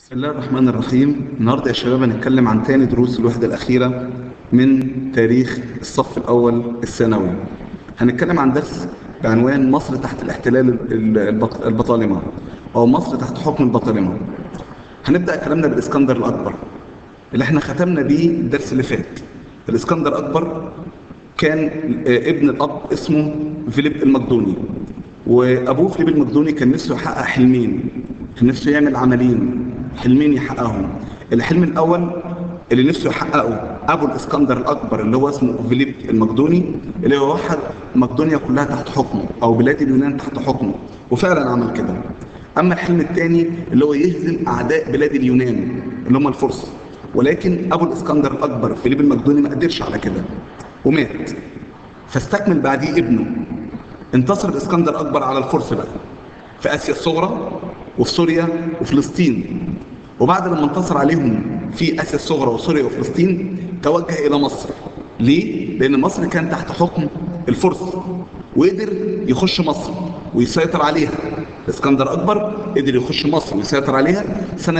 بسم الله الرحمن الرحيم النهارده يا شباب هنتكلم عن تاني دروس الوحدة الأخيرة من تاريخ الصف الأول الثانوي هنتكلم عن درس بعنوان مصر تحت الاحتلال ال- البط- البطالمة أو مصر تحت حكم البطالمة هنبدأ كلامنا بالإسكندر الأكبر اللي احنا ختمنا بيه الدرس اللي فات الإسكندر الأكبر كان آه، ابن الأب اسمه فيليب المقدوني وأبوه فيليب المقدوني كان نفسه يحقق حلمين كان نفسه يعمل عملين حلمين يحققهم الحلم الأول اللي نفسه يحققه أبو الإسكندر الأكبر اللي هو اسمه فيليب المقدوني اللي هو وحد مقدونيا كلها تحت حكمه أو بلاد اليونان تحت حكمه وفعلا عمل كده أما الحلم الثاني اللي هو يهزم أعداء بلاد اليونان اللي هم الفرس ولكن أبو الإسكندر الأكبر فيليب المقدوني ما قدرش على كده ومات فاستكمل بعديه ابنه انتصر الإسكندر الأكبر على الفرس بقى في آسيا الصغرى وفي سوريا وفلسطين وبعد لما انتصر عليهم في آسيا الصغرى وسوريا وفلسطين توجه إلى مصر ليه؟ لأن مصر كان تحت حكم الفرس وقدر يخش مصر ويسيطر عليها الاسكندر أكبر قدر يخش مصر ويسيطر عليها سنة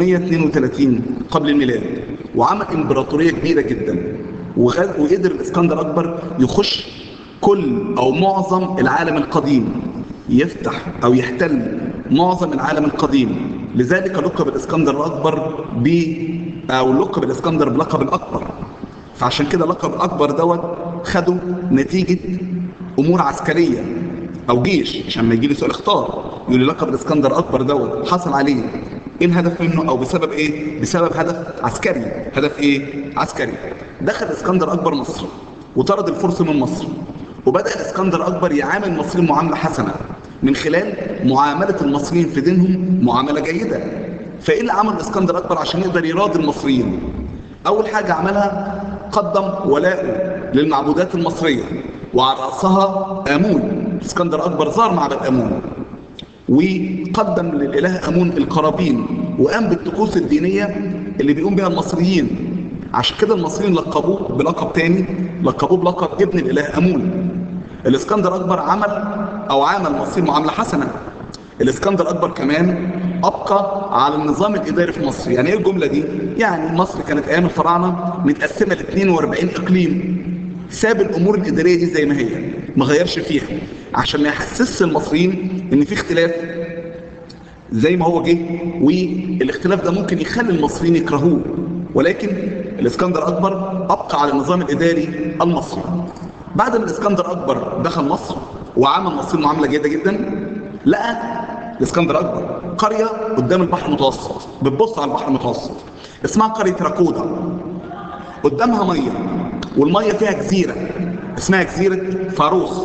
332 قبل الميلاد وعمل إمبراطورية كبيرة جدا وغ- وقدر الاسكندر أكبر يخش كل أو معظم العالم القديم يفتح أو يحتل معظم العالم القديم لذلك لقب الاسكندر الأكبر ب أو لقب الاسكندر بلقب الأكبر فعشان كده لقب الأكبر دوت خده نتيجة أمور عسكرية أو جيش عشان ما يجي لي سؤال اختار يقول لي لقب الاسكندر الأكبر دوت حصل عليه ايه الهدف منه او بسبب ايه بسبب هدف عسكري هدف ايه عسكري دخل الاسكندر اكبر مصر وطرد الفرس من مصر وبدأ الاسكندر اكبر يعامل المصريين معاملة حسنة من خلال معاملة المصريين في دينهم معاملة جيدة فايه اللي عمل الاسكندر اكبر عشان يقدر يراضي المصريين اول حاجة عملها قدم ولاءه للمعبودات المصرية وعلى رأسها آمون الاسكندر اكبر زار معبد آمون وقدم للإله أمون القرابين وقام بالطقوس الدينية اللي بيقوم بها المصريين عشان كده المصريين لقبوه بلقب تاني لقبوه بلقب ابن الإله أمون الإسكندر أكبر عمل أو عامل المصريين معاملة حسنة الإسكندر أكبر كمان أبقى على النظام الإداري في مصر يعني إيه الجملة دي؟ يعني مصر كانت أيام الفراعنة متقسمة ل 42 إقليم ساب الامور الاداريه دي زي ما هي ما غيرش فيها عشان ما يحسسش المصريين ان في اختلاف زي ما هو جه والاختلاف ده ممكن يخلي المصريين يكرهوه ولكن الاسكندر اكبر ابقى على النظام الاداري المصري بعد ما الاسكندر اكبر دخل مصر وعمل مصر معامله جيده جدا لقى الاسكندر اكبر قريه قدام البحر المتوسط بتبص على البحر المتوسط اسمها قريه راكودا قدامها ميه والميه فيها جزيره اسمها جزيره فاروس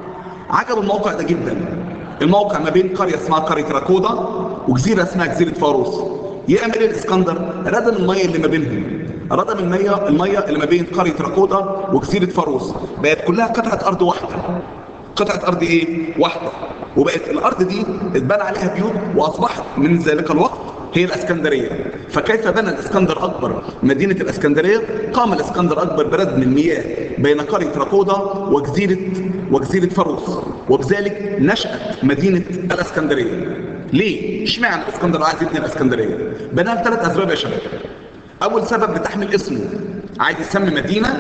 عجب الموقع ده جدا الموقع ما بين قريه اسمها قريه راكودا وجزيره اسمها جزيره فاروس يعمل ايه الاسكندر ردم الميه اللي ما بينهم ردم الميه الميه اللي ما بين قريه راكودا وجزيره فاروس بقت كلها قطعه ارض واحده قطعه ارض ايه واحده وبقت الارض دي اتبنى عليها بيوت واصبحت من ذلك الوقت هي الاسكندريه فكيف بنى الاسكندر اكبر مدينه الاسكندريه قام الاسكندر اكبر بردم المياه بين قريه راكودا وجزيره وجزيره فاروس وبذلك نشات مدينه الاسكندريه ليه اشمعنى الاسكندر عايز يبني الاسكندريه بناها لثلاث اسباب يا شباب اول سبب لتحمل اسمه عايز يسمي مدينه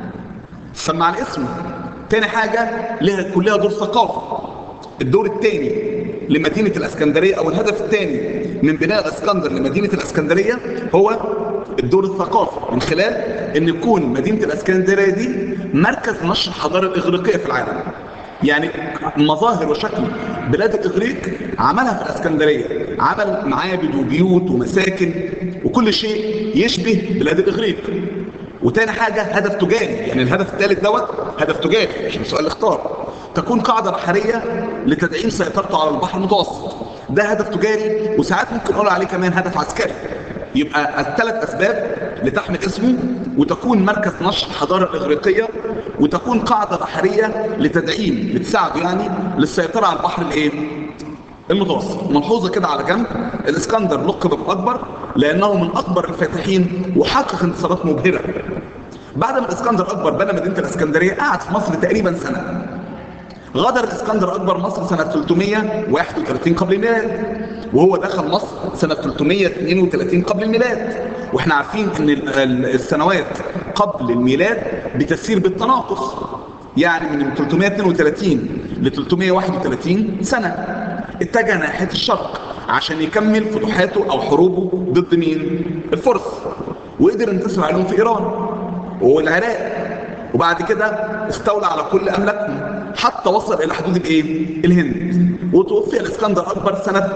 سمى على اسمه تاني حاجه لها كلها دور ثقافي الدور الثاني لمدينة الاسكندرية او الهدف الثاني من بناء الاسكندر لمدينة الاسكندرية هو الدور الثقافي من خلال ان يكون مدينة الاسكندرية دي مركز نشر الحضارة الاغريقية في العالم يعني مظاهر وشكل بلاد الاغريق عملها في الاسكندرية عمل معابد وبيوت ومساكن وكل شيء يشبه بلاد الاغريق وتاني حاجة هدف تجاري يعني الهدف الثالث دوت هدف تجاري عشان سؤال الاختار تكون قاعدة بحرية لتدعيم سيطرته على البحر المتوسط ده هدف تجاري وساعات ممكن نقول عليه كمان هدف عسكري يبقى الثلاث أسباب لتحمل اسمه وتكون مركز نشر الحضارة الإغريقية وتكون قاعدة بحرية لتدعيم بتساعده يعني للسيطرة على البحر الإيه؟ المتوسط ملحوظة كده على جنب الإسكندر لقب بأكبر لأنه من أكبر الفاتحين وحقق انتصارات مبهرة بعد ما الإسكندر أكبر بنى مدينة الإسكندرية قعد في مصر تقريبا سنة غادر الاسكندر اكبر مصر سنة 331 قبل الميلاد وهو دخل مصر سنة 332 قبل الميلاد واحنا عارفين ان ال- ال- السنوات قبل الميلاد بتسير بالتناقص يعني من 332 ل 331 سنة اتجه ناحية الشرق عشان يكمل فتوحاته او حروبه ضد مين؟ الفرس وقدر ينتصر عليهم في ايران والعراق وبعد كده استولى على كل املاكهم حتى وصل الى حدود الايه الهند وتوفي الاسكندر الاكبر سنه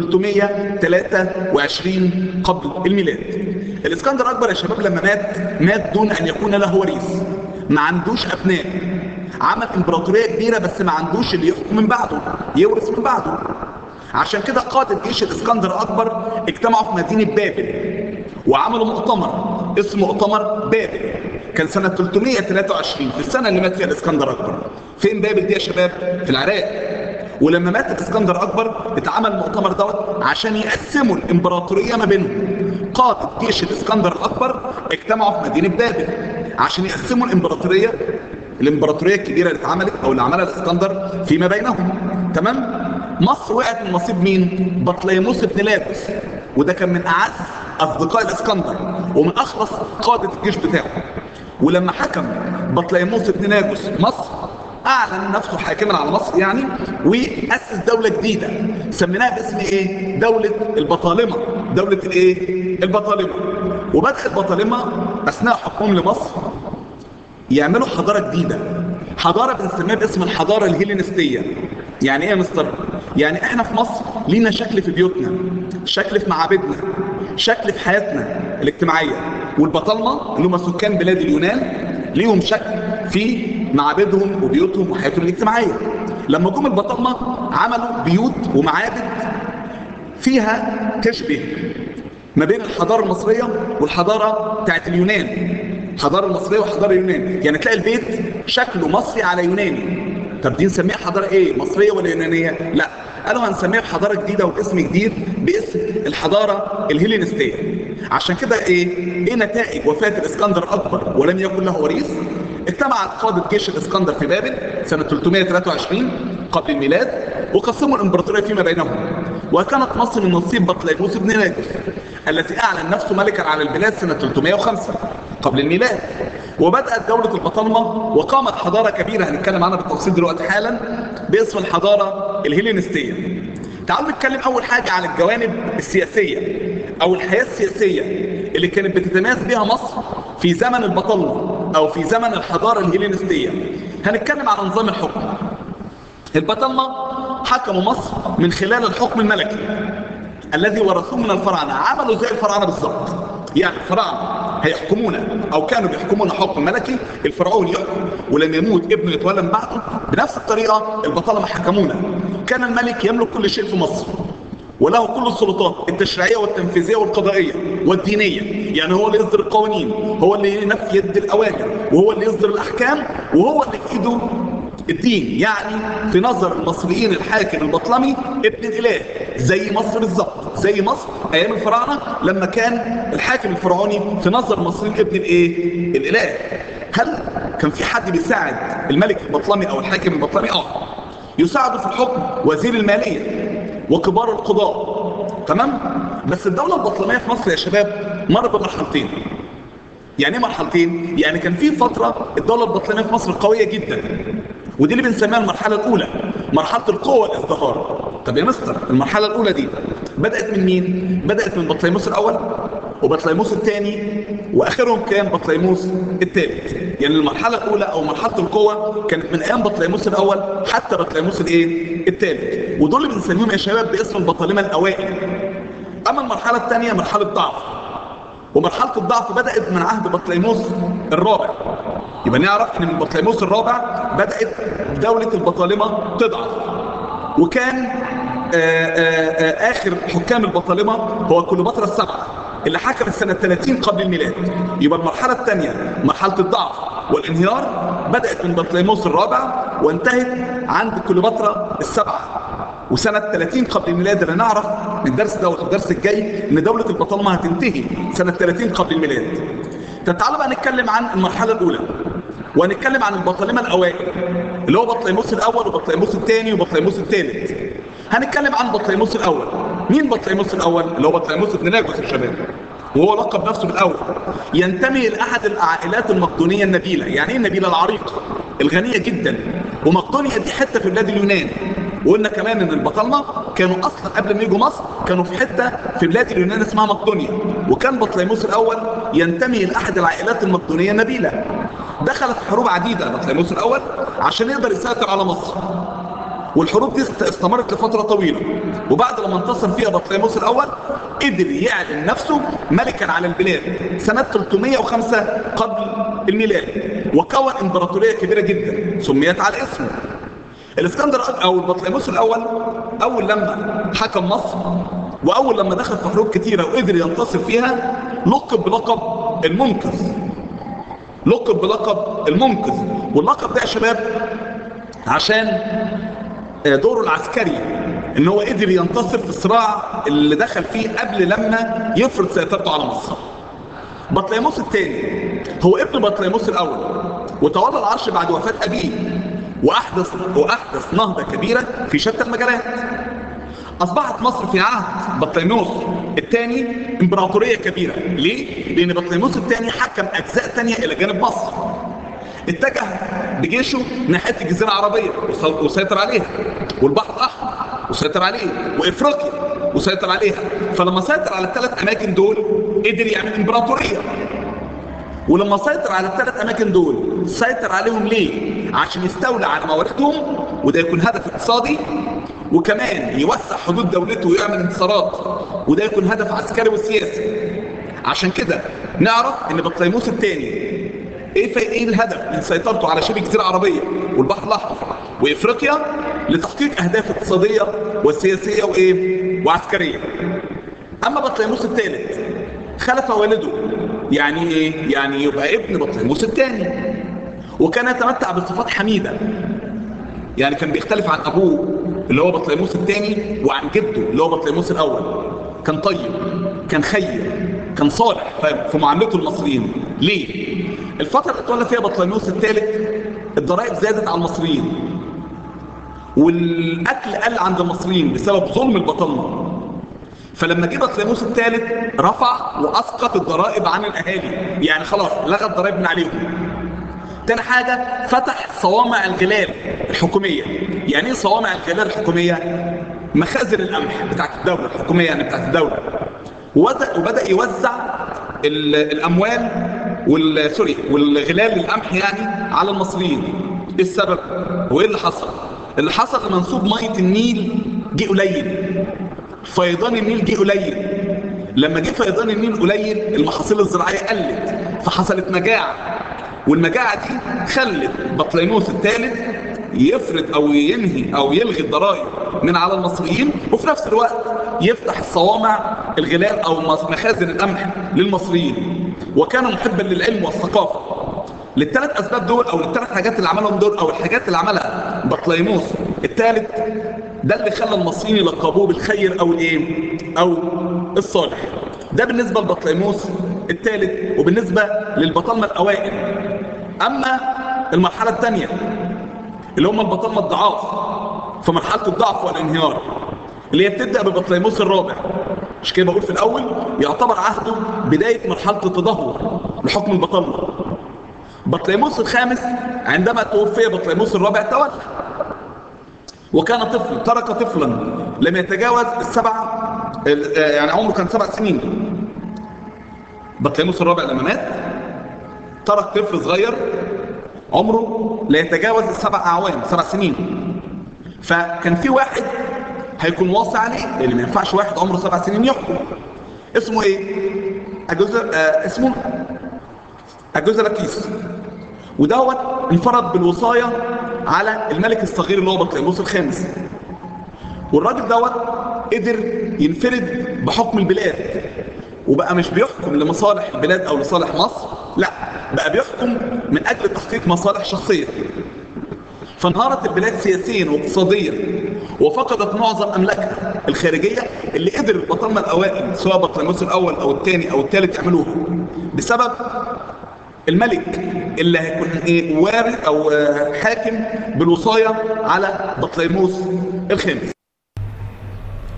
323 قبل الميلاد الاسكندر الاكبر يا شباب لما مات مات دون ان يكون له وريث ما عندوش ابناء عمل امبراطوريه كبيره بس ما عندوش اللي يحكم من بعده يورث من بعده عشان كده قادة جيش الاسكندر الاكبر اجتمعوا في مدينه بابل وعملوا مؤتمر اسمه مؤتمر بابل كان سنة 323 في السنة اللي مات فيها الاسكندر الأكبر فين بابل دي يا شباب؟ في العراق ولما مات الاسكندر الأكبر اتعمل المؤتمر دوت عشان يقسموا الإمبراطورية ما بينهم قادة جيش الاسكندر الأكبر اجتمعوا في مدينة بابل عشان يقسموا الإمبراطورية الإمبراطورية الكبيرة اللي اتعملت أو اللي عملها الاسكندر فيما بينهم تمام؟ مصر وقعت من نصيب مين؟ بطليموس بن لاجوس وده كان من أعز أصدقاء الاسكندر ومن أخلص قادة الجيش بتاعه ولما حكم بطليموس بن ناجوس مصر اعلن نفسه حاكما على مصر يعني واسس دوله جديده سميناها باسم ايه دوله البطالمه دوله الايه البطالمه وبدات البطالمه اثناء حكمهم لمصر يعملوا حضاره جديده حضاره بنسميها باسم الحضاره الهيلينستيه يعني ايه يا مستر يعني احنا في مصر لينا شكل في بيوتنا شكل في معابدنا شكل في حياتنا الاجتماعيه والبطالمه اللي هم سكان بلاد اليونان ليهم شكل في معابدهم وبيوتهم وحياتهم الاجتماعيه لما جم البطالمه عملوا بيوت ومعابد فيها تشبه ما بين الحضاره المصريه والحضاره بتاعت اليونان الحضاره المصريه والحضاره اليونان يعني تلاقي البيت شكله مصري على يوناني طب دي نسميها حضاره ايه مصريه ولا يونانيه لا قالوا هنسميها بحضاره جديده وباسم جديد باسم الحضاره الهيلينستيه عشان كده ايه ايه نتائج وفاه الاسكندر الاكبر ولم يكن له وريث اجتمع قادة جيش الاسكندر في بابل سنة 323 قبل الميلاد وقسموا الامبراطورية فيما بينهم وكانت مصر من نصيب بطليموس بن ناجس الذي اعلن نفسه ملكا على البلاد سنة 305 قبل الميلاد وبدأت دولة البطالمة وقامت حضارة كبيرة هنتكلم عنها بالتفصيل دلوقتي حالا باسم الحضارة الهيلينستية تعالوا نتكلم أول حاجة عن الجوانب السياسية أو الحياة السياسية اللي كانت بتتميز بها مصر في زمن البطالمة أو في زمن الحضارة الهيلينستية هنتكلم عن نظام الحكم البطالمة حكموا مصر من خلال الحكم الملكي الذي ورثوه من الفراعنة عملوا زي الفراعنة بالظبط يعني الفراعنة هيحكمونا او كانوا بيحكمونا حكم ملكي الفرعون يحكم ولم يموت ابنه يتولى من بعده بنفس الطريقة البطالمة حكمونا كان الملك يملك كل شيء في مصر وله كل السلطات التشريعية والتنفيذية والقضائية والدينية يعني هو اللي يصدر القوانين هو اللي ينفذ يد الأوامر وهو اللي يصدر الأحكام وهو اللي في إيده الدين يعني في نظر المصريين الحاكم البطلمي ابن الاله زي مصر بالظبط زي مصر ايام الفراعنه لما كان الحاكم الفرعوني في نظر المصريين ابن الايه الاله هل كان في حد بيساعد الملك البطلمي او الحاكم البطلمي اه يساعده في الحكم وزير الماليه وكبار القضاء تمام بس الدوله البطلميه في مصر يا شباب مرت بمرحلتين يعني ايه مرحلتين يعني كان في فتره الدوله البطلميه في مصر قويه جدا ودي اللي بنسميها المرحله الاولى مرحله القوه والازدهار طب يا مستر المرحله الاولى دي بدات من مين بدات من بطليموس الاول وبطليموس الثاني واخرهم كان بطليموس الثالث يعني المرحله الاولى او مرحله القوه كانت من ايام بطليموس الاول حتى بطليموس الايه الثالث ودول اللي بنسميهم يا شباب باسم البطالمه الاوائل اما المرحله الثانيه مرحله ضعف ومرحلة الضعف بدأت من عهد بطليموس الرابع يبقى نعرف ان من بطليموس الرابع بدأت دولة البطالمة تضعف وكان آآ آآ آخر حكام البطالمة هو كليوباترا السبعة اللي حكم السنة 30 قبل الميلاد يبقى المرحلة الثانية مرحلة الضعف والانهيار بدأت من بطليموس الرابع وانتهت عند كليوباترا السبعة وسنة 30 قبل الميلاد اللي نعرف من الدرس ده والدرس الجاي ان دولة البطالمة هتنتهي سنة 30 قبل الميلاد طب تعالوا بقى نتكلم عن المرحلة الأولى وهنتكلم عن البطالمة الأوائل اللي هو بطليموس الأول وبطليموس الثاني وبطليموس الثالث هنتكلم عن بطليموس الأول مين بطليموس الاول اللي هو بطليموس ابن ناجوس يا شباب وهو لقب نفسه بالاول ينتمي لاحد العائلات المقدونيه النبيله يعني ايه النبيله العريقه الغنيه جدا ومقدونيا دي حته في بلاد اليونان وقلنا كمان ان البطالمه كانوا اصلا قبل ما يجوا مصر كانوا في حته في بلاد اليونان اسمها مقدونيا وكان بطليموس الاول ينتمي لاحد العائلات المقدونيه النبيله دخل في حروب عديده بطليموس الاول عشان يقدر يسيطر على مصر والحروب دي استمرت لفترة طويلة وبعد لما انتصر فيها بطليموس الأول قدر يعلن نفسه ملكا على البلاد سنة 305 قبل الميلاد وكون امبراطورية كبيرة جدا سميت على اسمه الاسكندر او بطليموس الاول اول لما حكم مصر واول لما دخل في حروب كتيره وقدر ينتصر فيها لقب بلقب المنقذ لقب بلقب المنقذ واللقب ده يا شباب عشان دوره العسكري ان هو قدر ينتصر في الصراع اللي دخل فيه قبل لما يفرض سيطرته على مصر بطليموس الثاني هو ابن بطليموس الاول وتولى العرش بعد وفاه ابيه واحدث واحدث نهضه كبيره في شتى المجالات اصبحت مصر في عهد بطليموس الثاني امبراطوريه كبيره ليه لان بطليموس الثاني حكم اجزاء ثانيه الى جانب مصر اتجه بجيشه ناحيه الجزيره العربيه وسيطر عليها والبحر الاحمر وسيطر عليه وافريقيا وسيطر عليها فلما سيطر على الثلاث اماكن دول قدر يعمل امبراطوريه ولما سيطر على الثلاث اماكن دول سيطر عليهم ليه عشان يستولى على مواردهم وده يكون هدف اقتصادي وكمان يوسع حدود دولته ويعمل انتصارات وده يكون هدف عسكري وسياسي عشان كده نعرف ان بطليموس الثاني ايه في ايه الهدف من سيطرته على شبه الجزيره العربيه والبحر الاحمر وافريقيا لتحقيق اهداف اقتصاديه وسياسيه وايه وعسكريه اما بطليموس الثالث خلف والده يعني ايه يعني يبقى ابن بطليموس الثاني وكان يتمتع بصفات حميده يعني كان بيختلف عن ابوه اللي هو بطليموس الثاني وعن جده اللي هو بطليموس الاول كان طيب كان خير كان صالح في معاملته المصريين ليه الفترة اللي اتولى فيها بطليموس الثالث الضرائب زادت على المصريين والاكل قل عند المصريين بسبب ظلم البطالمه فلما جه بطليموس الثالث رفع واسقط الضرائب عن الاهالي يعني خلاص لغى الضرائب من عليهم تاني حاجة فتح صوامع الغلال الحكومية يعني ايه صوامع الغلال الحكومية مخازن القمح بتاعت الدولة الحكومية يعني بتاعت الدولة وبدأ, وبدأ يوزع الأموال وال سوري والغلال القمح يعني على المصريين ايه السبب وايه اللي حصل اللي حصل منسوب ميه النيل جه قليل فيضان النيل جه قليل لما جه فيضان النيل قليل المحاصيل الزراعيه قلت فحصلت مجاعه والمجاعه دي خلت بطليموس الثالث يفرض او ينهي او يلغي الضرائب من على المصريين وفي نفس الوقت يفتح الصوامع الغلال او مخازن القمح للمصريين وكان محبا للعلم والثقافه للثلاث اسباب دول او للثلاث حاجات اللي عملهم دول او الحاجات اللي عملها بطليموس الثالث ده اللي خلى المصريين يلقبوه بالخير او الايه او الصالح ده بالنسبه لبطليموس الثالث وبالنسبه للبطالمه الاوائل اما المرحله الثانيه اللي هم البطالمه الضعاف في مرحله الضعف والانهيار اللي هي بتبدا ببطليموس الرابع مش كده بقول في الاول يعتبر عهده بدايه مرحله التدهور لحكم البطالمه بطليموس الخامس عندما توفي بطليموس الرابع تولى وكان طفل ترك طفلا لم يتجاوز السبع يعني عمره كان سبع سنين بطليموس الرابع لما مات ترك طفل صغير عمره لا يتجاوز السبع اعوام سبع سنين فكان في واحد هيكون واصي عليه لان ما ينفعش واحد عمره سبع سنين يحكم اسمه ايه أجوز... آه اسمه أجوزراكيس ودوت انفرد بالوصاية على الملك الصغير اللي هو بطليموس الخامس والراجل دوت قدر ينفرد بحكم البلاد وبقى مش بيحكم لمصالح البلاد او لصالح مصر لا بقى بيحكم من اجل تحقيق مصالح شخصيه فانهارت البلاد سياسيا واقتصاديا وفقدت معظم املاكها الخارجيه اللي قدر البطالمه الاوائل سواء بطليموس الاول او الثاني او الثالث يعملوها بسبب الملك اللي هيكون ايه وارث او حاكم بالوصايه على بطليموس الخامس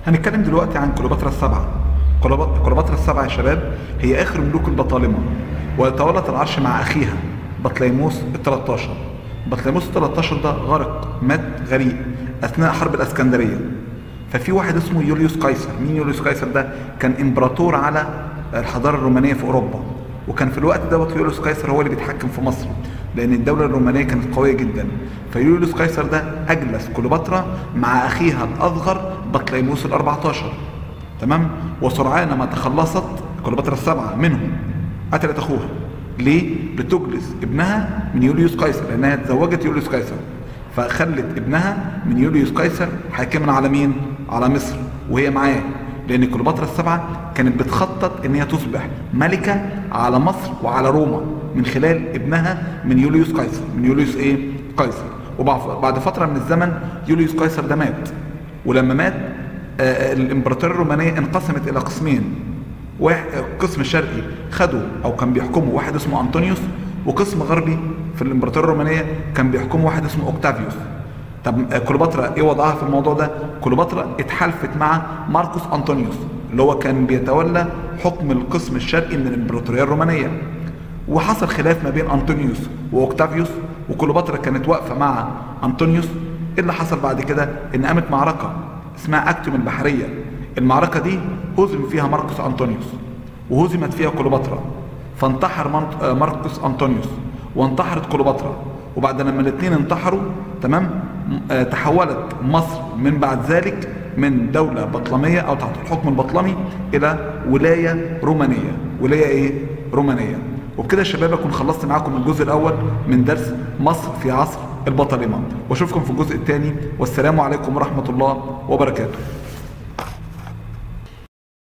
هنتكلم دلوقتي عن كليوباترا السبعة كليوبات- كليوباترا السبعة يا شباب هي آخر ملوك البطالمة وتولت العرش مع أخيها بطليموس ال 13 بطليموس ال 13 ده غرق مات غريق أثناء حرب الإسكندرية ففي واحد اسمه يوليوس قيصر مين يوليوس قيصر ده كان امبراطور على الحضاره الرومانيه في اوروبا وكان في الوقت دوت يوليوس قيصر هو اللي بيتحكم في مصر لان الدوله الرومانيه كانت قويه جدا فيوليوس قيصر ده اجلس كليوباترا مع اخيها الاصغر بطليموس ال 14 تمام وسرعان ما تخلصت كليوباترا السبعه منهم قتلت اخوها ليه؟ لتجلس ابنها من يوليوس قيصر لانها تزوجت يوليوس قيصر فخلت ابنها من يوليوس قيصر حاكما على مين؟ على مصر وهي معاه لان كليوباترا السبعه كانت بتخطط ان هي تصبح ملكه على مصر وعلى روما من خلال ابنها من يوليوس قيصر من يوليوس ايه؟ قيصر وبعد فتره من الزمن يوليوس قيصر ده مات ولما مات آه، الامبراطوريه الرومانيه انقسمت الى قسمين واحد القسم الشرقي خدوا او كان بيحكمه واحد اسمه انطونيوس وقسم غربي في الامبراطوريه الرومانيه كان بيحكمه واحد اسمه اوكتافيوس طب آه، كليوباترا ايه وضعها في الموضوع ده كليوباترا اتحالفت مع ماركوس انطونيوس اللي هو كان بيتولى حكم القسم الشرقي من الامبراطوريه الرومانيه وحصل خلاف ما بين انطونيوس واوكتافيوس وكليوباترا كانت واقفه مع انطونيوس ايه اللي حصل بعد كده ان قامت معركه اسمها اكتيوم البحريه المعركه دي هزم فيها ماركوس انطونيوس وهزمت فيها كليوباترا فانتحر منط- آه، ماركوس انطونيوس وانتحرت كليوباترا وبعد لما الاثنين انتحروا تمام م- آه، تحولت مصر من بعد ذلك من دولة بطلمية أو تحت الحكم البطلمي إلى ولاية رومانية ولاية إيه؟ رومانية وبكده يا شباب أكون خلصت معاكم الجزء الأول من درس مصر في عصر البطالمة وأشوفكم في الجزء الثاني والسلام عليكم ورحمة الله وبركاته